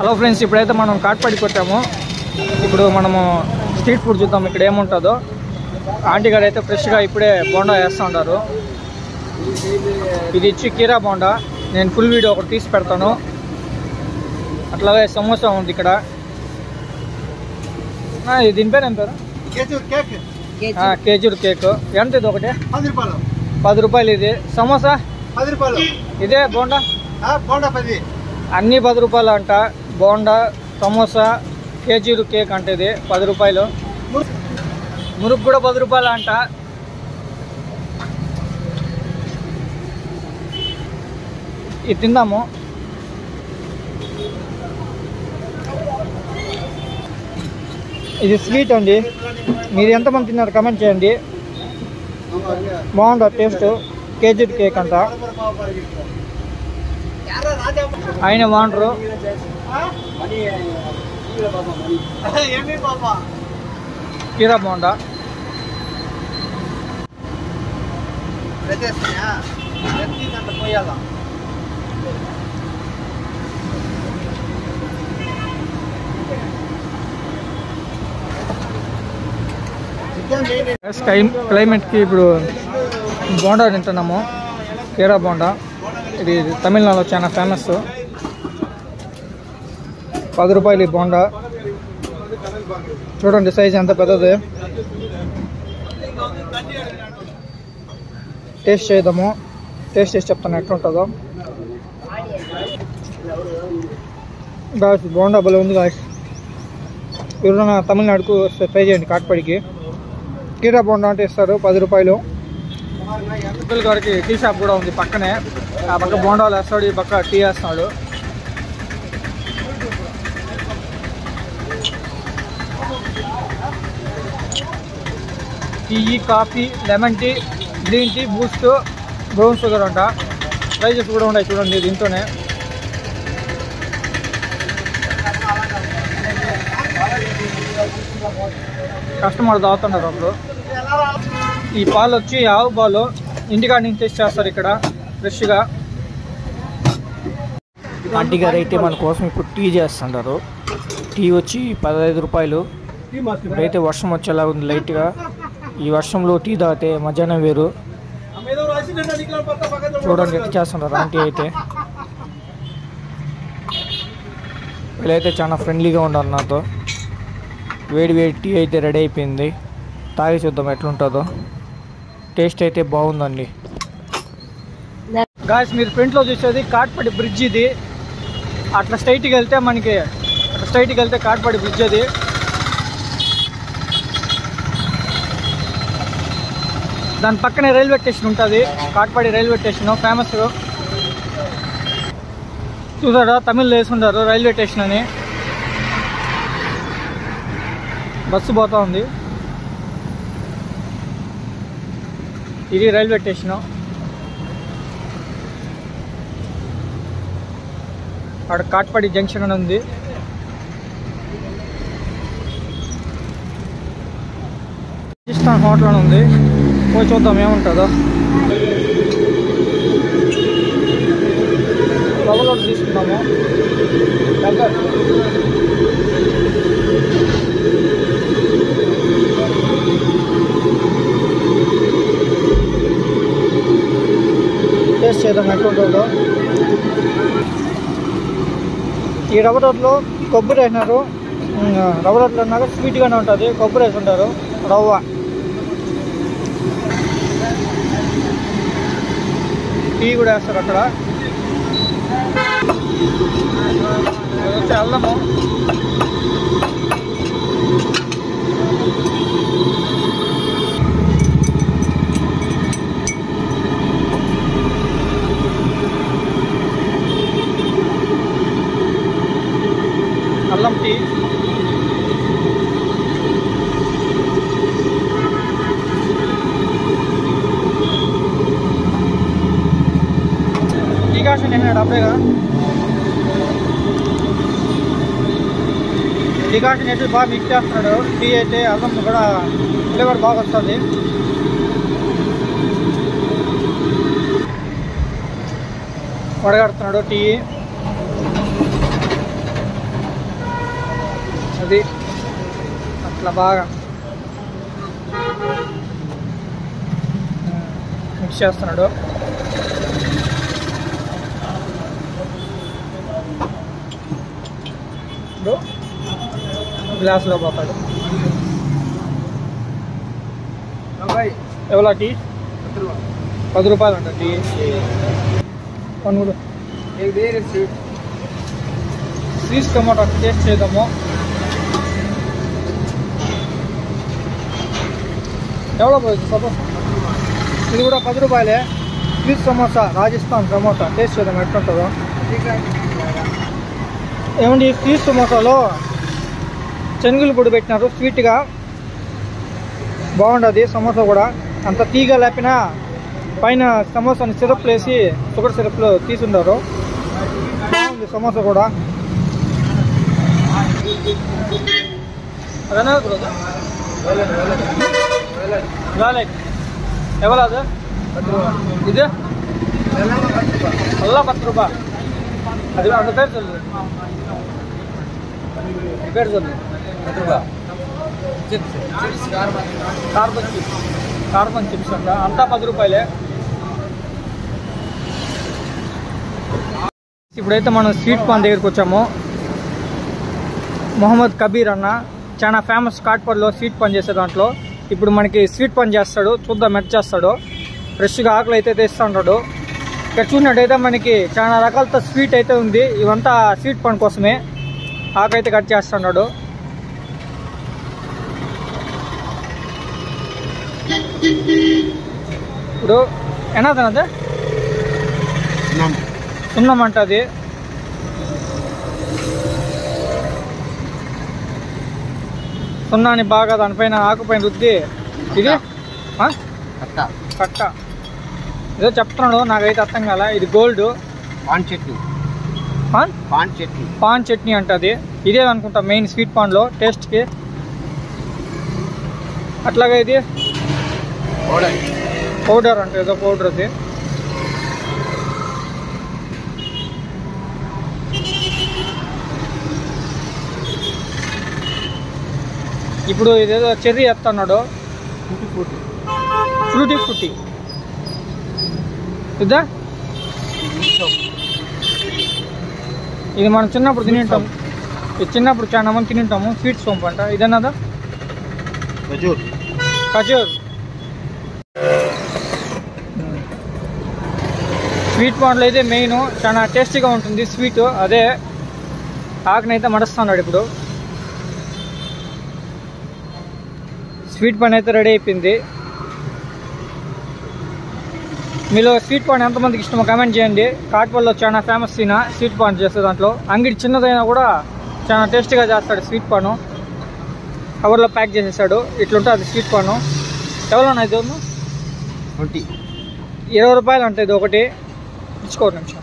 Hello friends ఇప్పుడైతే మనం కాట్పాడికి వచ్చాము ఇప్పుడు మనము స్ట్రీట్ ఫుడ్ చూద్దాం ఇక్కడ ఏముంటుందో ఆంటీ గారు అయితే ఫ్రెష్గా ఇప్పుడే బోండా వేస్తూ ఉంటారు ఇది ఇచ్చి కీరా బోండా నేను ఫుల్ వీడియో ఒకటి తీసి పెడతాను అట్లాగే సమోసా ఉంది ఇక్కడ ఆ, ఇది దీని పేరు ఏం పేరు కేజీ కేక్ ఆ, కేజీడు కేక్ ఎంత ఇది ఒకటి పది రూపాయలు పది రూపాయలు ఇది సమోసా పది రూపాయలు ఇదే బోండా ఆ, బోండా పది అన్నీ పది రూపాయలు అంట బోండా సమోసా కేజీలు కేక్ అంటే ఇది పది రూపాయలు మురుగు కూడా పది రూపాయలు అంట ఇది తిందాము ఇది స్వీట్ అండి మీరు ఎంతమంది తిన్నారు కమెంట్ చేయండి బాగుందా టేస్ట్ కేజీ కేక్ అంట ఆయన బాగుంటారు ఏమి బాబా కీరా బోండా పెట్టేస్తాయా ఎత్తి దాంట్లో పోయాలా స్కై క్లైమేట్కి ఇప్పుడు బోండా తింటున్నాము కీరా బోండా ఇది తమిళనాడులో చాలా ఫేమస్ పది రూపాయలు ఈ బోండా చూడండి సైజ్ ఎంత పెద్దది టేస్ట్ చేద్దాము టేస్ట్ చేసి చెప్తాను ఎట్లుంటుందో గాయస్ బోండా భలే ఉంది గాయస్ ఎవరైనా తమిళనాడుకు వస్తే ట్రై చేయండి కాట్పాడికి కీరా బోండా అంటే ఇస్తారు పది రూపాయలు అంకుల్ గారికి టీ షాప్ కూడా ఉంది పక్కనే ఆ పక్క బోండాలు వేస్తాడు ఈ పక్క టీ వేస్తున్నాడు tea coffee lemon tea green tea Boost brown sugar అంట ప్రైజెస్ కూడా ఉన్నాయి చూడండి దీంతోనే కస్టమర్ తాగుతున్నారు అప్పుడు ఈ పాలు వచ్చి ఆవు పాలు ఇంటికాడ నుంచి తెచ్చి చేస్తారు ఇక్కడ ఫ్రెష్గా ఆంటీ గారు అయితే మన కోసం ఇప్పుడు టీ చేస్తుంటారు టీ వచ్చి పదహైదు రూపాయలు ఇప్పుడైతే వర్షం వచ్చేలా ఉంది లైట్గా ఈ వర్షంలో టీ తాగితే మధ్యాహ్నం వేరు చూడండి ఎట్లా చేస్తున్నారు ఆంటీ అయితే వీళ్ళైతే చాలా ఫ్రెండ్లీగా ఉన్నారు నాతో వేడి వేడి టీ అయితే రెడీ అయిపోయింది తాగి చూద్దాం ఎట్లుంటుందో టేస్ట్ అయితే బాగుందండి గాయస్ మీరు ఫ్రంట్లో చూసేది కాట్పడి బ్రిడ్జ్ ఇది అట్లా స్ట్రైట్కి వెళ్తే మనకి అట్లా స్ట్రైట్కి వెళ్తే కాట్పడి బ్రిడ్జ్ అది దాని పక్కనే రైల్వే స్టేషన్ ఉంటుంది కాట్పాడి రైల్వే స్టేషన్ ఫేమస్ చూసారా తమిళ్లో వేసుకుంటారు రైల్వే స్టేషన్ అని బస్సు పోతా ఉంది ఇది రైల్వే స్టేషను అక్కడ కాట్పాడి జంక్షన్ అని ఉంది రాజస్థాన్ హోటల్ అని ఉంది పోయి చూద్దాం ఏముంటుందో రవ్వలో తీసుకుందాము దగ్గర టేస్ట్ చేద్దాం ఎట్లుంటుందో ఈ రవ్వ రోడ్లో కొబ్బరి వేసినారు ఉమ్, రవ్వ రోడ్లు అన్నాక స్వీట్గానే ఉంటుంది కొబ్బరి వేసి ఉంటారు రవ్వ టీ కూడా వేస్తారు అక్కడ ఇది వచ్చి అల్లము అల్లం టీ డికాషన్ ఏమైనా డబ్బేగా డికాషన్ అయితే బాగా మిక్స్ చేస్తున్నాడు టీ అయితే అల్లం కూడా ఫ్లేవర్ బాగా వస్తుంది వడగడుతున్నాడు టీ అది అట్లా బాగా మిక్స్ చేస్తున్నాడు ఇప్పుడు గ్లాసులో పోతాడు ఎవలా టీ పది రూపాయలు అంట టీ వన్ కూడా స్వీట్ టమాటో టేస్ట్ చేద్దాము ఎవరో పోయింది సపోజ్ ఇది కూడా పది రూపాయలే స్వీట్ సమోసా రాజస్థాన్ సమోసా టేస్ట్ చేద్దాం ఎట్లుంటుందో ఏమండి ఈ స్వీట్ సమోసాలో శనగలు పొడి పెట్టినారు స్వీట్గా బాగుంటుంది సమోసా కూడా అంత తీగ లేపినా పైన సమోసాని సిరప్ వేసి షుగర్ సిరప్లో తీసుండారు బాగుంది సమోసా కూడా అదనా ವ್ಯಾಲೆಟ್ ಎವಲ ಅದು ಇದು ಎಲ್ಲ ಪತ್ತು ರೂಪಾಯಿ ಅದು ಅದು పేరు చల్లు పేరు చల్లు కార్బన్ చిప్స్ కార్బన్ చిప్స్ అంట అంతా పది రూపాయలే ఇప్పుడైతే మనం స్వీట్ పాన్ దగ్గరికి వచ్చాము మొహమ్మద్ కబీర్ అన్న చాలా ఫేమస్ కాట్పర్లో స్వీట్ పని చేసే దాంట్లో ఇప్పుడు మనకి స్వీట్ పని చేస్తాడు చూద్దాం ఎట్ చేస్తాడు ఫ్రెష్గా ఆకులు అయితే తెస్తూ ఉంటాడు ఇక్కడ చూసినట్టయితే మనకి చాలా రకాలతో స్వీట్ అయితే ఉంది ఇవంతా స్వీట్ పని కోసమే ఆకు అయితే కట్ చేస్తున్నాడు ఇప్పుడు ఎన్నదన్నది సున్నమంటది సున్నాని బాగా దానిపైన ఆకుపైన రుద్ది ఇది ఆ? కట్ట ఏదో చెప్తున్నాడు నాకైతే అర్థం కాల ఇది గోల్డ్ పాన్ చట్నీ పాన్ పాన్ చట్నీ పాన్ చట్నీ అంటది ఇదే అనుకుంటా మెయిన్ స్వీట్ పాన్లో టేస్ట్కి అట్లాగే ఇది పౌడర్ పౌడర్ అంటే ఏదో పౌడర్ అది ఇప్పుడు ఇదేదో చెర్రీ ఎత్తన్నాడు ఫ్రూటీ ఫ్రూటీ ఇదా ఇది మనం చిన్నప్పుడు తినింటాం ఇది చిన్నప్పుడు చాలా మంది తినింటాము స్వీట్ సోంపు అంట ఇదన్నదా ఖజూర్ ఖజూర్ స్వీట్ పాన్లో అయితే మెయిన్ చాలా టేస్టీగా ఉంటుంది స్వీట్ అదే ఆకునైతే మడుస్తున్నాడు ఇప్పుడు స్వీట్ పాన్ అయితే రెడీ అయిపోయింది మీలో స్వీట్ పాన్ ఎంతమందికి ఇష్టమో కామెంట్ చేయండి కాట్పల్లో చాలా ఫేమస్ ఈయన స్వీట్ పాన్ చేసే దాంట్లో అంగడి చిన్నదైనా కూడా చాలా టేస్టీగా చేస్తాడు స్వీట్ పాను కవర్లో ప్యాక్ చేసేసాడు ఇట్లుంటే అది స్వీట్ పాను ఎవరన్నా ఇది ట్వంటీ ఇరవై రూపాయలు అంటే ఇది ఒకటి ఇచ్చుకోండి నిమిషం